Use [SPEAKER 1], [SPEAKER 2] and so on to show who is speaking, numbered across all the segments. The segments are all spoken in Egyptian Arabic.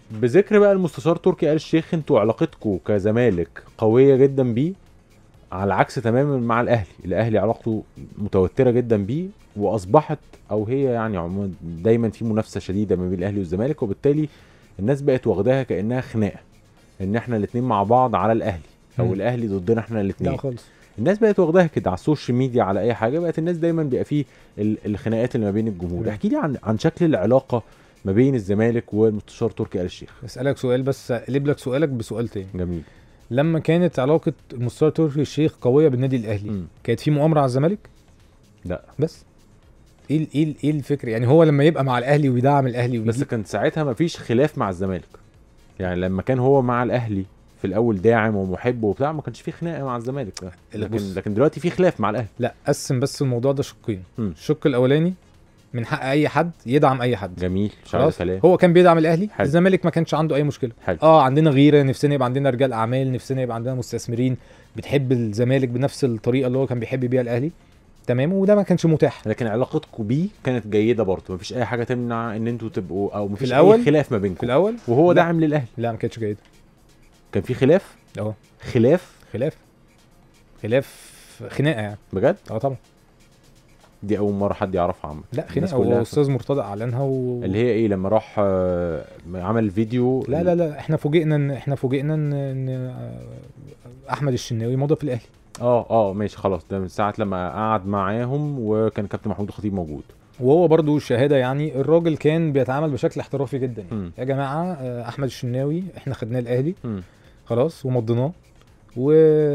[SPEAKER 1] بذكر بقى المستشار تركي آل الشيخ انتوا علاقتكم كزمالك قويه جدا بيه على عكس تماما مع الاهلي الاهلي علاقته متوتره جدا بيه واصبحت او هي يعني عموما دايما في منافسه شديده ما بين الاهلي والزمالك وبالتالي الناس بقت واخداها كانها خناقه ان احنا الاثنين مع بعض على الاهلي او
[SPEAKER 2] مم.
[SPEAKER 1] الاهلي ضدنا احنا
[SPEAKER 2] لا
[SPEAKER 1] الاثنين
[SPEAKER 2] خالص
[SPEAKER 1] الناس بقت واخداها كده على السوشيال ميديا على اي حاجه بقت الناس دايما بيبقى فيه ال- الخناقات اللي ما بين الجمهور
[SPEAKER 2] تمام.
[SPEAKER 1] احكي لي عن عن شكل العلاقه ما بين الزمالك والمستشار تركي آل الشيخ
[SPEAKER 2] اسالك سؤال بس اقلب لك سؤالك بسؤال تاني
[SPEAKER 1] جميل
[SPEAKER 2] لما كانت علاقه المستشار تركي الشيخ قويه بالنادي الاهلي
[SPEAKER 1] مم.
[SPEAKER 2] كانت في مؤامره على الزمالك
[SPEAKER 1] لا.
[SPEAKER 2] بس ايه ال- ايه ال- ايه الفكره يعني هو لما يبقى مع الاهلي ويدعم الاهلي
[SPEAKER 1] بس
[SPEAKER 2] ويجيب
[SPEAKER 1] كان ساعتها ما فيش خلاف مع الزمالك يعني لما كان هو مع الاهلي في الاول داعم ومحب وبتاع ما كانش فيه خناقه مع الزمالك لكن
[SPEAKER 2] بص.
[SPEAKER 1] لكن دلوقتي في خلاف مع الاهلي
[SPEAKER 2] لا قسم بس الموضوع ده شقين
[SPEAKER 1] مم.
[SPEAKER 2] الشق الاولاني من حق اي حد يدعم اي حد
[SPEAKER 1] جميل مش عايز
[SPEAKER 2] خلاص
[SPEAKER 1] كلام
[SPEAKER 2] هو كان بيدعم الاهلي
[SPEAKER 1] حلو.
[SPEAKER 2] الزمالك ما كانش عنده اي مشكله
[SPEAKER 1] حلو
[SPEAKER 2] اه عندنا غيره نفسنا يبقى عندنا رجال اعمال نفسنا يبقى عندنا مستثمرين بتحب الزمالك بنفس الطريقه اللي هو كان بيحب بيها الاهلي تمام وده ما كانش متاح
[SPEAKER 1] لكن علاقتكم بيه كانت جيده برضه ما فيش اي حاجه تمنع ان انتوا تبقوا او ما فيش
[SPEAKER 2] الأول؟
[SPEAKER 1] اي خلاف ما
[SPEAKER 2] في
[SPEAKER 1] بينكم
[SPEAKER 2] الاول
[SPEAKER 1] وهو
[SPEAKER 2] لا.
[SPEAKER 1] داعم للاهلي
[SPEAKER 2] لا ما كانتش جيده
[SPEAKER 1] كان في خلاف
[SPEAKER 2] اه
[SPEAKER 1] خلاف
[SPEAKER 2] خلاف خلاف خناقه يعني
[SPEAKER 1] بجد
[SPEAKER 2] اه طبعا
[SPEAKER 1] دي اول مره حد يعرفها عامه
[SPEAKER 2] لا
[SPEAKER 1] الناس
[SPEAKER 2] خناقه
[SPEAKER 1] كلها
[SPEAKER 2] هو استاذ مرتضى اعلنها و...
[SPEAKER 1] اللي هي ايه لما راح آه، عمل فيديو
[SPEAKER 2] لا لا لا احنا فوجئنا ان احنا فوجئنا ان ان آه، احمد الشناوي مضى في الاهلي
[SPEAKER 1] اه اه ماشي خلاص ده من ساعه لما قعد معاهم وكان كابتن محمود الخطيب موجود
[SPEAKER 2] وهو برضو شهاده يعني الراجل كان بيتعامل بشكل احترافي جدا يعني.
[SPEAKER 1] مم.
[SPEAKER 2] يا جماعه آه، احمد الشناوي احنا خدناه الاهلي
[SPEAKER 1] مم.
[SPEAKER 2] خلاص ومضيناه و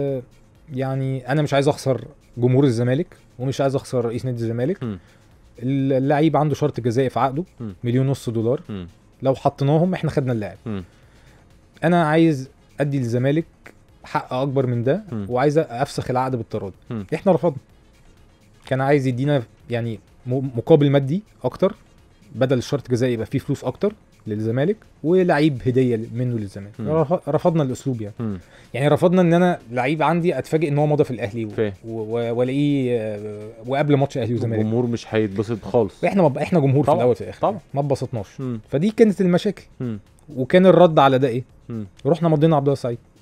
[SPEAKER 2] يعني انا مش عايز اخسر جمهور الزمالك ومش عايز اخسر رئيس نادي الزمالك
[SPEAKER 1] مم.
[SPEAKER 2] اللعيب عنده شرط جزائي في عقده
[SPEAKER 1] مم.
[SPEAKER 2] مليون ونص دولار
[SPEAKER 1] مم.
[SPEAKER 2] لو حطيناهم احنا خدنا اللاعب
[SPEAKER 1] مم.
[SPEAKER 2] انا عايز ادي للزمالك حق اكبر من ده
[SPEAKER 1] مم.
[SPEAKER 2] وعايز افسخ العقد بالتراضي
[SPEAKER 1] مم.
[SPEAKER 2] احنا رفضنا كان عايز يدينا يعني م- مقابل مادي اكتر بدل الشرط الجزائي يبقى فيه فلوس اكتر للزمالك ولعيب هديه منه للزمالك
[SPEAKER 1] مم.
[SPEAKER 2] رف- رفضنا الاسلوب يعني
[SPEAKER 1] مم.
[SPEAKER 2] يعني رفضنا ان انا لعيب عندي اتفاجئ ان هو مضى في الاهلي و-
[SPEAKER 1] فاهم.
[SPEAKER 2] و- و- والاقيه آه، وقبل ماتش اهلي وزمالك
[SPEAKER 1] الجمهور مش هيتبسط خالص
[SPEAKER 2] احنا ما احنا جمهور
[SPEAKER 1] طبعا،
[SPEAKER 2] في الاول في الاخر
[SPEAKER 1] طبعا.
[SPEAKER 2] ما اتبسطناش
[SPEAKER 1] مم.
[SPEAKER 2] فدي كانت المشاكل
[SPEAKER 1] مم.
[SPEAKER 2] وكان الرد على ده ايه
[SPEAKER 1] مم.
[SPEAKER 2] رحنا مضينا عبد الله السعيد